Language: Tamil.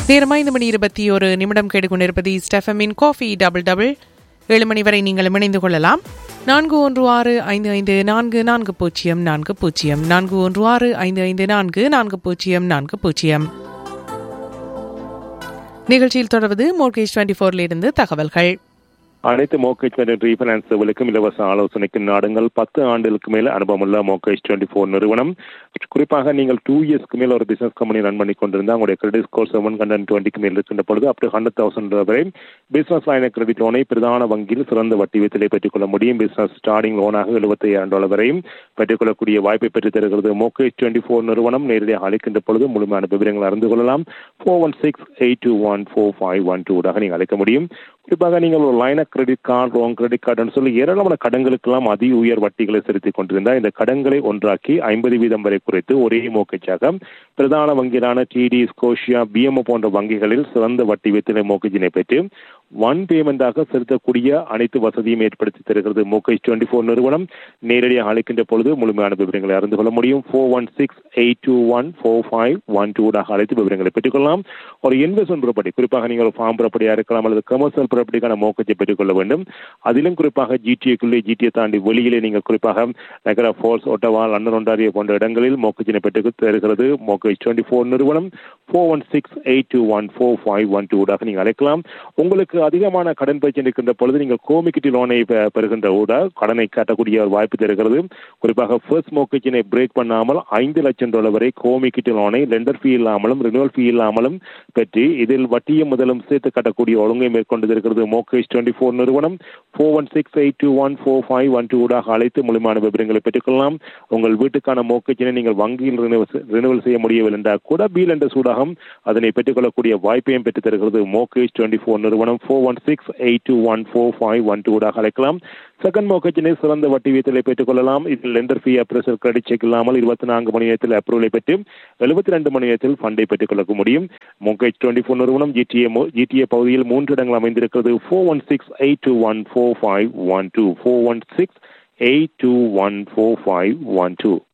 நேரம் ஐந்து மணி இருபத்தி ஒரு நிமிடம் கேட்டுக்கொண்டிருப்பது ஸ்டெஃபமின் காஃபி டபுள் டபுள் ஏழு மணி வரை நீங்கள் இணைந்து கொள்ளலாம் நான்கு ஒன்று ஆறு ஐந்து ஐந்து நான்கு நான்கு பூஜ்ஜியம் நான்கு பூஜ்ஜியம் நான்கு ஒன்று ஆறு ஐந்து ஐந்து நான்கு நான்கு பூஜ்ஜியம் நான்கு பூஜ்ஜியம் நிகழ்ச்சியில் தொடர்வது மோர்கேஜ் டுவெண்ட்டி ஃபோர்லிருந்து தகவல்கள் அனைத்து மோக்கேஜ் மற்றும் ரீஃபைனான்ஸ் சேவைகளுக்கும் இலவச ஆலோசனைக்கு நாடுங்கள் பத்து ஆண்டுகளுக்கு மேல அனுபவமுள்ள மோக்கேஜ் டுவெண்ட்டி ஃபோர் நிறுவனம் குறிப்பாக நீங்கள் டூ இயர்ஸ்க்கு மேல ஒரு பிசினஸ் கம்பெனி ரன் பண்ணி கொண்டிருந்தா உங்களுடைய கிரெடிட் ஸ்கோர் செவன் ஹண்ட்ரட் டுவெண்ட்டிக்கு மேல் இருக்கின்ற பொழுது அப் டு ஹண்ட்ரட் தௌசண்ட் வரை பிசினஸ் லைன கிரெடிட் லோனை பிரதான வங்கியில் சிறந்த வட்டி வீதத்திலே பெற்றுக்கொள்ள முடியும் பிசினஸ் ஸ்டார்டிங் லோனாக எழுபத்தி ஐயாயிரம் டாலர் வரையும் பெற்றுக்கொள்ளக்கூடிய வாய்ப்பை பெற்றுத் தருகிறது மோக்கேஜ் டுவெண்ட்டி ஃபோர் நிறுவனம் நேரடியாக அழைக்கின்ற பொழுது முழுமையான விவரங்களை அறிந்து கொள்ளலாம் four one six eight two one four five one டூடாக நீங்கள் அழைக்க முடியும் குறிப்பாக நீங்கள் ஒரு line credit card wrong credit கார்டுன்னு சொல்லி ஏராளமான கடன்களுக்கெல்லாம் அதி உயர் வட்டிகளை செலுத்திக் கொண்டிருந்தால் இந்த கடன்களை ஒன்றாக்கி ஐம்பது வீதம் வரை குறைத்து ஒரே மோக்கேஜாக பிரதான வங்கிகளான டிடி ஸ்கோஷியா பிஎம்ஓ போன்ற வங்கிகளில் சிறந்த வட்டி வீதத்தினை மோக்கேஜினை பெற்று ஒன் பேமெண்டாக செலுத்தக்கூடிய அனைத்து வசதியும் ஏற்படுத்தி தருகிறது மோக்கேஜ் டுவெண்ட்டி ஃபோர் நிறுவனம் நேரடியாக அழைக்கின்ற பொழுது முழுமையான விவரங்களை அறிந்து கொள்ள முடியும் four one six eight two one four five one டூடாக அழைத்து விவரங்களை பெற்றுக்கொள்ளலாம் ஒரு இன்வெஸ்ட்மெண்ட் ப்ராப்பர்ட்டி குறிப்பாக நீங்கள் ஒரு ஃபார்ம் ப்ராப்பர்ட்டியாக இருக்கலாம் அல்லது கமர்ஷியல் ப்ராப்பர்ட்டிக்கான மோக்கேஜை பெற்றுக்கொள்ள வேண்டும் அதிலும் குறிப்பாக ஜிடிஏக்குள்ளே ஜிடிஏ தாண்டி வெளியிலே நீங்கள் குறிப்பாக நகர ஃபோர்ஸ் ஒட்டவா லண்டன் ஒன்றாரியோ போன்ற இடங்களில் மோக்கேஜினை பெற்று தருகிறது மோக்கேஜ் டுவெண்ட்டி ஃபோர் நிறுவனம் four one six eight two one four five one டூடாக நீங்கள் அழைக்கலாம் உங்களுக்கு அதிகமான கடன் பிரச்சனை இருக்கின்ற பொழுது நீங்கள் கோமிக்கிட்டி லோனை பெறுகின்ற கூட கடனை காட்டக்கூடிய ஒரு வாய்ப்பு தருகிறது குறிப்பாக ஃபர்ஸ்ட் மோக்கேஜினை பிரேக் பண்ணாமல் ஐந்து லட்சம் டாலர் வரை கோமிக்கிட்டி லோனை லெண்டர் ஃபீ இல்லாமலும் ரினுவல் ஃபீ இல்லாமலும் பெற்று இதில் வட்டியும் முதலும் சேர்த்து கட்டக்கூடிய ஒழுங்கை மேற்கொண்டு இருக்கிறது மோக்கேஜ் டுவெண்ட்டி ஃபோர் நிறுவனம் four one six eight two one four five one டூடாக அழைத்து முழுமையான விவரங்களை பெற்றுக்கொள்ளலாம் உங்கள் வீட்டுக்கான மோக்கேஜினை நீங்கள் வங்கியில் ரினுவல் செய்ய முடியவில்லை என்றால் கூட பீல் என்ற சூடாகம் அதனை பெற்றுக்கொள்ளக்கூடிய வாய்ப்பையும் பெற்று தருகிறது மோக்கேஜ் டுவெண்ட்டி ஃபோர் நிறுவனம் four one six eight two one four five one டூடாக அழைக்கலாம் செகண்ட் மோக்கேஜினை சிறந்த வட்டி வீதத்திலே பெற்றுக்கொள்ளலாம் இதில் lender fee appraisal credit check இல்லாமல் இருபத்தி நான்கு மணி நேரத்தில் அப்ரூவலை பெற்று எழுபத்தி ரெண்டு மணி நேரத்தில் ஃபண்டை பெற்றுக்கொள்ள முடியும் மோக்கேஜ் டுவெண்ட்டி ஃபோர் நிறுவனம் ஜிடிஏ ஜிடிஏ பகுதியில் மூன்று இடங்கள் அமைந்திருக்கிறது four one six eight two one four five one two four one six eight two one four five one two